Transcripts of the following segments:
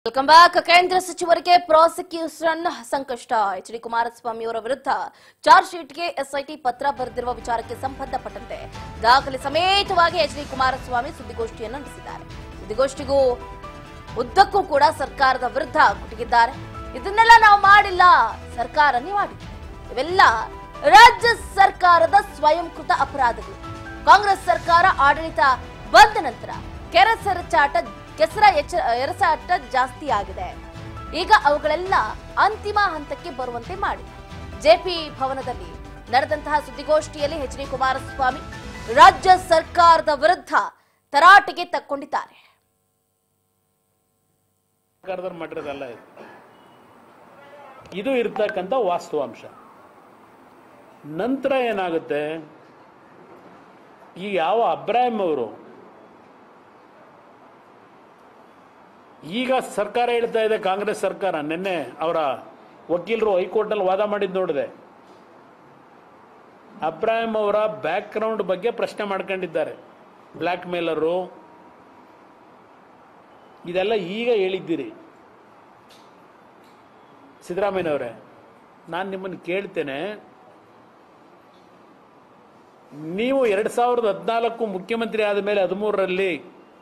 welcome back ಕೇಂದ್ರ ಸಚಿವರಿಗೆ prosecution ಸಂಕಷ್ಟ ಎಚ್ ಡಿ ಕುಮಾರಸ್ವಾಮಿ ಅವರ ವಿರುದ್ಧ ಚಾರ್ಜ್ ಶೀಟ್ಗೆ ಎಸ್ಐಟಿ ಪತ್ರ ಬರೆದಿರುವ ವಿಚಾರಕ್ಕೆ ಸಂಬಂಧಪಟ್ಟಂತೆ ದಾಖಲೆ ಸಮೇತವಾಗಿ ಎಚ್ ಡಿ ಕುಮಾರಸ್ವಾಮಿ ಸುದ್ದಿಗೋಷ್ಠಿಯನ್ನು ನಡೆಸಿದ್ದಾರೆ ಸುದ್ದಿಗೋಷ್ಠಿಗೂ ಉದ್ದಕ್ಕೂ ಕೂಡ ಸರ್ಕಾರದ ವಿರುದ್ಧ ಕುಟುಕಿದ್ದಾರೆ ಇದನ್ನೆಲ್ಲ ನಾವು ಮಾಡಿಲ್ಲ ಸರ್ಕಾರನೇ ಮಾಡಿದೆ ಇವೆಲ್ಲ ರಾಜ್ಯ ಸರ್ಕಾರದ ಸ್ವಯಂಕೃತ ಅಪರಾಧಗಳು ಕಾಂಗ್ರೆಸ್ ಸರ್ಕಾರ ಆಡಳಿತ ಬಂದ ನಂತರ ಕೆರೆಸೆರಚಾಟ ಕೆಸರ ಎಚ್ಚ- ಎರಸಾಟ ಜಾಸ್ತಿ ಆಗಿದೆ ಈಗ ಅವುಗಳೆಲ್ಲ ಅಂತಿಮ ಹಂತಕ್ಕೆ ಬರುವಂತೆ ಮಾಡಿದೆ ಜೆಪಿ ಭವನದಲ್ಲಿ ನಡೆದಂತಹ ಸುದ್ದಿಗೋಷ್ಠಿಯಲ್ಲಿ ಎಚ್ ಡಿ ಕುಮಾರಸ್ವಾಮಿ ರಾಜ್ಯ ಸರ್ಕಾರದ ವಿರುದ್ಧ ತರಾಟೆಗೆ ತಕ್ಕೊಂಡಿದ್ದಾರೆ ಸರ್ಕಾರದವ್ರು ಮಾಡಿರೋದಲ್ಲ ಇದು ಇದು ಇರ್ತಕ್ಕಂಥ ವಾಸ್ತವಾಂಶ ನಂತರ ಏನಾಗುತ್ತೆ ಈ ಯಾವ ಅಬ್ರಾಹಿಂ ಅವರು ಈಗ ಸರ್ಕಾರ ಹೇಳ್ತಾ ಇದೆ ಕಾಂಗ್ರೆಸ್ ಸರ್ಕಾರ ನಿನ್ನೆ ಅವರ ವಕೀಲರು ಹೈಕೋರ್ಟ್ನಲ್ಲಿ ವಾದ ಮಾಡಿದ್ದು ನೋಡಿದೆ ಅಬ್ರಾಹಿಂ ಅವರ ಬ್ಯಾಕ್ಗ್ರೌಂಡ್ ಬಗ್ಗೆ ಪ್ರಶ್ನೆ ಮಾಡ್ಕೊಂಡಿದ್ದಾರೆ ಬ್ಲ್ಯಾಕ್ ಮೇಲರು ಇದೆಲ್ಲ ಈಗ ಹೇಳಿದ್ದೀರಿ ಸಿದ್ದರಾಮಯ್ಯನವರೇ ನಾನು ನಿಮ್ಮನ್ನು ಕೇಳ್ತೇನೆ ನೀವು ಎರಡು ಸಾವಿರದ ಹದಿನಾಲ್ಕು ಮುಖ್ಯಮಂತ್ರಿ ಆದ ಮೇಲೆ ಹದಿಮೂರರಲ್ಲಿ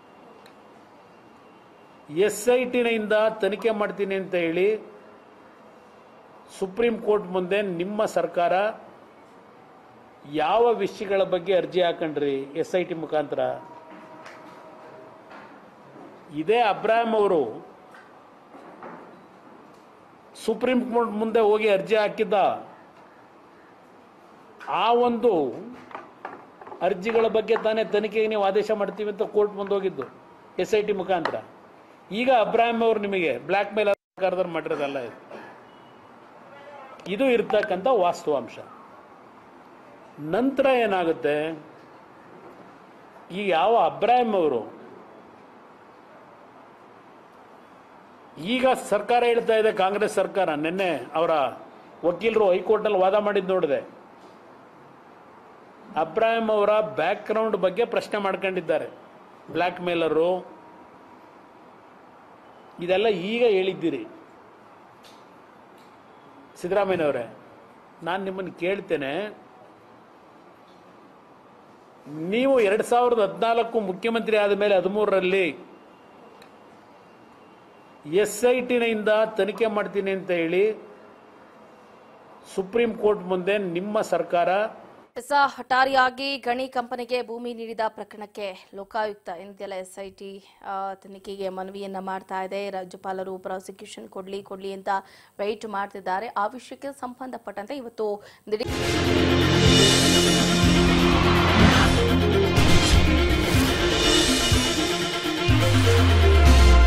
ಎಸ್ ಐ ಟಿನಿಂದ ತನಿಖೆ ಮಾಡ್ತೀನಿ ಅಂತ ಹೇಳಿ ಸುಪ್ರೀಂ ಕೋರ್ಟ್ ಮುಂದೆ ನಿಮ್ಮ ಸರ್ಕಾರ ಯಾವ ವಿಷಯಗಳ ಬಗ್ಗೆ ಅರ್ಜಿ ಹಾಕೊಂಡ್ರಿ ಎಸ್ ಐ ಟಿ ಮುಖಾಂತರ ಇದೇ ಅಬ್ರಾಹಿಂ ಅವರು ಸುಪ್ರೀಂ ಕೋರ್ಟ್ ಮುಂದೆ ಹೋಗಿ ಅರ್ಜಿ ಹಾಕಿದ್ದ ಆ ಒಂದು ಅರ್ಜಿಗಳ ಬಗ್ಗೆ ತಾನೇ ತನಿಖೆಗೆ ನೀವು ಆದೇಶ ಮಾಡ್ತೀವಿ ಅಂತ ಕೋರ್ಟ್ ಮುಂದೆ ಹೋಗಿದ್ದು ಎಸ್ ಐ ಟಿ ಮುಖಾಂತರ ಈಗ ಅಬ್ರಾಹಿಂ ಅವರು ನಿಮಗೆ ಬ್ಲ್ಯಾಕ್ ಮೇಲ್ ಸರ್ಕಾರದವ್ರು ಮಾಡಿರೋದಲ್ಲ ಇದು ಇದು ಇರ್ತಕ್ಕಂಥ ವಾಸ್ತವಾಂಶ ನಂತರ ಏನಾಗುತ್ತೆ ಈ ಯಾವ ಅಬ್ರಾಹಿಂ ಅವರು ಈಗ ಸರ್ಕಾರ ಹೇಳ್ತಾ ಇದೆ ಕಾಂಗ್ರೆಸ್ ಸರ್ಕಾರ ನಿನ್ನೆ ಅವರ ವಕೀಲರು ಹೈಕೋರ್ಟ್ನಲ್ಲಿ ವಾದ ಮಾಡಿದ್ದು ನೋಡಿದೆ ಅಬ್ರಾಹಿಂ ಅವರ ಬ್ಯಾಕ್ಗ್ರೌಂಡ್ ಬಗ್ಗೆ ಪ್ರಶ್ನೆ ಮಾಡ್ಕೊಂಡಿದ್ದಾರೆ ಬ್ಲ್ಯಾಕ್ ಮೇಲರು ಇದೆಲ್ಲ ಈಗ ಹೇಳಿದ್ದೀರಿ ಸಿದ್ದರಾಮಯ್ಯನವರೇ ನಾನು ನಿಮ್ಮನ್ನು ಕೇಳ್ತೇನೆ ನೀವು ಎರಡು ಸಾವಿರದ ಹದಿನಾಲ್ಕು ಮುಖ್ಯಮಂತ್ರಿ ಆದ ಮೇಲೆ ಹದಿಮೂರರಲ್ಲಿ ಎಸ್ ಐ ಟಿನಿಂದ ತನಿಖೆ ಮಾಡ್ತೀನಿ ಅಂತ ಹೇಳಿ ಸುಪ್ರೀಂ ಕೋರ್ಟ್ ಮುಂದೆ ನಿಮ್ಮ ಸರ್ಕಾರ ಹೊಸ ಹಠಾರಿಯಾಗಿ ಗಣಿ ಕಂಪನಿಗೆ ಭೂಮಿ ನೀಡಿದ ಪ್ರಕರಣಕ್ಕೆ ಲೋಕಾಯುಕ್ತ ಇಂದಿಯಲ್ಲ ಎಸ್ಐಟಿ ತನಿಖೆಗೆ ಮನವಿಯನ್ನ ಮಾಡ್ತಾ ಇದೆ ರಾಜ್ಯಪಾಲರು ಪ್ರಾಸಿಕ್ಯೂಷನ್ ಕೊಡ್ಲಿ ಕೊಡ್ಲಿ ಅಂತ ವೆಯ್ಟ್ ಮಾಡ್ತಿದ್ದಾರೆ ಆ ವಿಷಯಕ್ಕೆ ಸಂಬಂಧಪಟ್ಟಂತೆ ಇವತ್ತು ದಿಢೀರ್